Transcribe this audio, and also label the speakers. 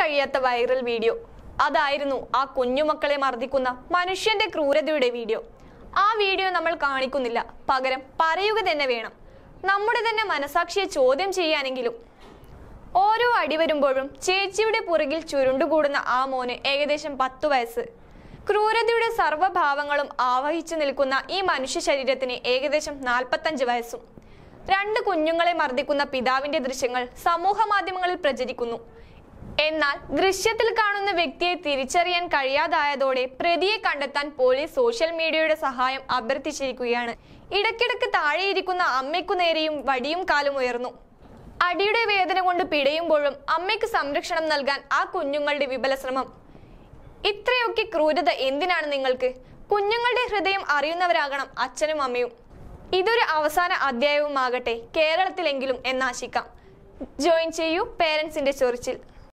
Speaker 1: കഴിയാത്ത viral video അതായിരുന്നു ആ കുഞ്ഞുമക്കളെ മർദ്ദിക്കുന്ന മനുഷ്യന്റെ ക്രൂരതയുടെ വീഡിയോ ആ വീഡിയോ നമ്മൾ കാണിക്കുന്നില്ല പകരം പറയുക തന്നെ വേണം നമ്മുടെ തന്നെ മനസാക്ഷിയെ ചോദ്യം ചെയ്യാനെങ്കിലും ഓരോ അടി വരുമ്പോഴും ചേച്ചിയുടെ പുറകിൽ ചുരുണ്ടുകൂടുന്ന ആ മോന് ഏകദേശം പത്തു വയസ്സ് ക്രൂരതയുടെ സർവ്വഭാവങ്ങളും ആവഹിച്ചു നിൽക്കുന്ന ഈ മനുഷ്യ ശരീരത്തിന് ഏകദേശം നാൽപ്പത്തഞ്ച് വയസ്സും രണ്ട് കുഞ്ഞുങ്ങളെ മർദ്ദിക്കുന്ന പിതാവിന്റെ ദൃശ്യങ്ങൾ സമൂഹ മാധ്യമങ്ങളിൽ പ്രചരിക്കുന്നു എന്നാൽ ദൃശ്യത്തിൽ കാണുന്ന വ്യക്തിയെ തിരിച്ചറിയാൻ കഴിയാതായതോടെ പ്രതിയെ കണ്ടെത്താൻ പോലീസ് സോഷ്യൽ മീഡിയയുടെ സഹായം അഭ്യർത്ഥിച്ചിരിക്കുകയാണ് ഇടയ്ക്കിടയ്ക്ക് താഴെയിരിക്കുന്ന അമ്മയ്ക്കു നേരെയും വടിയും കാലും ഉയർന്നു അടിയുടെ വേദന കൊണ്ട് പിടയുമ്പോഴും അമ്മയ്ക്ക് സംരക്ഷണം നൽകാൻ ആ കുഞ്ഞുങ്ങളുടെ വിപല ശ്രമം ഇത്രയൊക്കെ ക്രൂരത എന്തിനാണ് നിങ്ങൾക്ക് കുഞ്ഞുങ്ങളുടെ ഹൃദയം അറിയുന്നവരാകണം അച്ഛനും അമ്മയും ഇതൊരു അവസാന അധ്യായവുമാകട്ടെ കേരളത്തിലെങ്കിലും എന്നാശിക്കാം ജോയിൻ ചെയ്യൂ പേരൻസിന്റെ ചൊറിച്ചിൽ